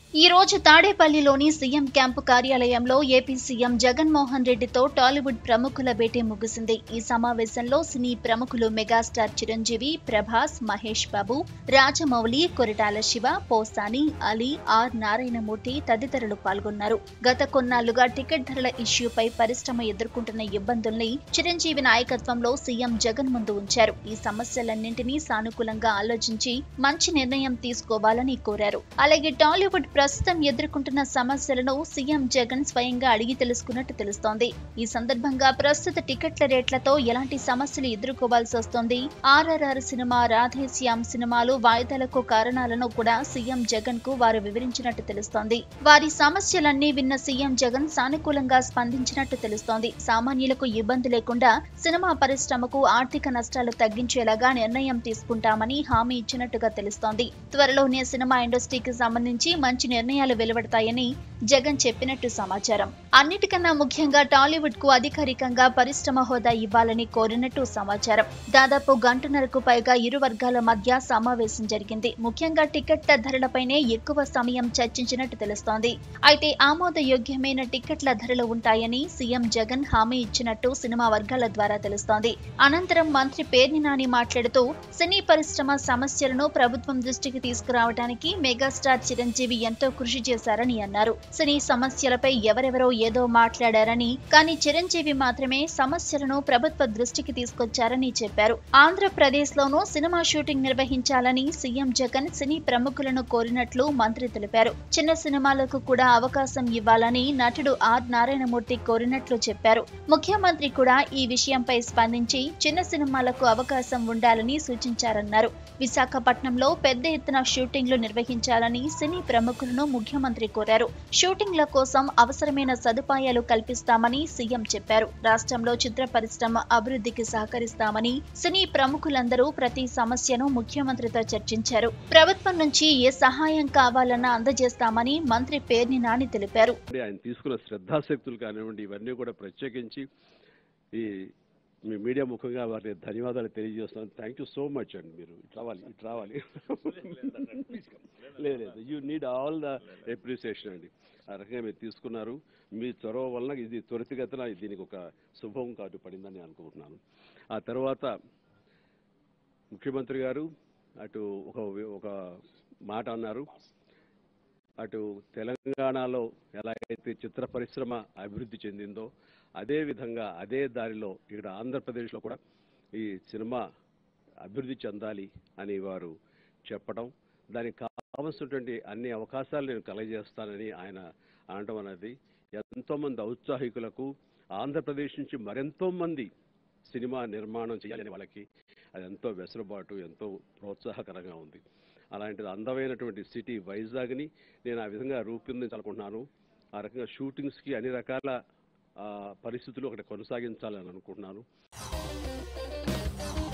ఈ రోజు తాడేపల్లిలోని సీఎం క్యాంపు కార్యాలయంలో ఏపీ సీఎం జగన్మోహన్ రెడ్డితో టాలీవుడ్ ప్రముఖుల భేటీ ముగిసింది ఈ సమావేశంలో సినీ ప్రముఖులు మెగాస్టార్ చిరంజీవి ప్రభాస్ మహేష్ బాబు రాజమౌళి కొరటాల శివ పోసాని అలీ ఆర్ నారాయణమూర్తి తదితరులు పాల్గొన్నారు గత కొన్నాళ్లుగా టికెట్ ధరల ఇష్యూపై పరిశ్రమ ఎదుర్కొంటున్న ఇబ్బందుల్ని చిరంజీవి నాయకత్వంలో సీఎం జగన్ ముందు ఉంచారు ఈ సమస్యలన్నింటినీ సానుకూలంగా ఆలోచించి మంచి నిర్ణయం తీసుకోవాలని కోరారు అలాగే టాలీవుడ్ ప్రస్తుతం ఎదుర్కొంటున్న సమస్యలను సీఎం జగన్ స్వయంగా అడిగి తెలుసుకున్నట్టు తెలుస్తోంది ఈ సందర్భంగా ప్రస్తుత టికెట్ల రేట్లతో ఎలాంటి సమస్యలు ఎదుర్కోవాల్సి వస్తోంది ఆర్ఆర్ఆర్ సినిమా రాధేశ్యామ్ సినిమాలు వాయిదాలకు కారణాలను కూడా సీఎం జగన్ కు వారు వివరించినట్టు తెలుస్తోంది వారి సమస్యలన్నీ విన్న సీఎం జగన్ సానుకూలంగా స్పందించినట్టు తెలుస్తోంది సామాన్యులకు ఇబ్బంది లేకుండా సినిమా పరిశ్రమకు ఆర్థిక నష్టాలు తగ్గించేలాగా నిర్ణయం తీసుకుంటామని హామీ ఇచ్చినట్టుగా తెలుస్తోంది త్వరలోనే సినిమా ఇండస్ట్రీకి సంబంధించి మంచి నిర్ణయాలు వెలువడతాయని జగన్ చెప్పినట్టు సమాచారం అన్నిటికన్నా ముఖ్యంగా టాలీవుడ్ కు అధికారికంగా పరిశ్రమ హోదా ఇవ్వాలని కోరినట్టు సమాచారం దాదాపు గంటన్నరకు పైగా ఇరు వర్గాల మధ్య సమావేశం జరిగింది ముఖ్యంగా టికెట్ల ధరలపైనే ఎక్కువ సమయం చర్చించినట్టు తెలుస్తోంది అయితే ఆమోదయోగ్యమైన టికెట్ల ధరలు ఉంటాయని సీఎం జగన్ హామీ ఇచ్చినట్టు సినిమా వర్గాల ద్వారా తెలుస్తోంది అనంతరం మంత్రి పేర్ని నాని మాట్లాడుతూ సినీ పరిశ్రమ సమస్యలను ప్రభుత్వం దృష్టికి తీసుకురావడానికి మెగాస్టార్ చిరంజీవి ఎంతో కృషి చేశారని అన్నారు సినీ సమస్యలపై ఎవరెవరో ఏదో మాట్లాడారని కానీ చిరంజీవి మాత్రమే సమస్యలను ప్రభుత్వ దృష్టికి తీసుకొచ్చారని చెప్పారు ఆంధ్రప్రదేశ్ లోనూ సినిమా షూటింగ్ నిర్వహించాలని సీఎం జగన్ సినీ ప్రముఖులను కోరినట్లు మంత్రి తెలిపారు చిన్న సినిమాలకు కూడా అవకాశం ఇవ్వాలని నటుడు ఆర్ నారాయణమూర్తి కోరినట్లు చెప్పారు ముఖ్యమంత్రి కూడా ఈ విషయంపై స్పందించి చిన్న సినిమాలకు అవకాశం ఉండాలని సూచించారన్నారు విశాఖపట్నంలో పెద్ద ఎత్తున షూటింగ్లు నిర్వహించాలని సినీ ప్రముఖులను ముఖ్యమంత్రి కోరారు షూటింగ్ల కోసం అవసరమైన సదుపాయాలు కల్పిస్తామని సీఎం చెప్పారు రాష్ట్రంలో చిత్ర పరిశ్రమ అభివృద్ధికి సహకరిస్తామని సినీ ప్రముఖులందరూ ప్రతి సమస్యను ముఖ్యమంత్రితో చర్చించారు ప్రభుత్వం నుంచి ఏ సహాయం కావాలన్నా అందజేస్తామని మంత్రి పేర్ని నాని తెలిపారు అంటే ఆయన తీసుకున్న శ్రద్ధాశక్తులు కానివ్వండి ఇవన్నీ కూడా ప్రత్యేకించి ఈ మీ మీడియా ముఖంగా వారిని ధన్యవాదాలు తెలియజేస్తున్నాను థ్యాంక్ యూ సో మచ్ అండి మీరు ఇటు రావాలి ఇటు రావాలి లేదు లేదు you need all the appreciation అండి ఆ రకంగా మీరు తీసుకున్నారు మీ చొరవ వలన ఇది త్వరితగతిన దీనికి ఒక శుభం కార్డు పడిందని అనుకుంటున్నాను ఆ తర్వాత ముఖ్యమంత్రి గారు అటు ఒక ఒక మాట అన్నారు అటు తెలంగాణలో ఎలా అయితే చిత్ర పరిశ్రమ అభివృద్ధి చెందిందో అదే విధంగా అదే దారిలో ఇక్కడ ఆంధ్రప్రదేశ్లో కూడా ఈ సినిమా అభివృద్ధి చెందాలి అని వారు చెప్పడం దానికి కావలసినటువంటి అన్ని అవకాశాలు నేను కలగజేస్తానని ఆయన అనడం అనేది ఎంతోమంది ఔత్సాహికులకు ఆంధ్రప్రదేశ్ నుంచి మరెంతో మంది సినిమా నిర్మాణం చేయాలని వాళ్ళకి అది ఎంతో వెసులుబాటు ఎంతో ప్రోత్సాహకరంగా ఉంది అలాంటిది అందమైనటువంటి సిటీ వైజాగ్ని నేను ఆ విధంగా రూపొందించాలనుకుంటున్నాను ఆ రకంగా షూటింగ్స్కి అన్ని రకాల ఆ, పరిస్థితులు అక్కడ కొనసాగించాలని అనుకుంటున్నాను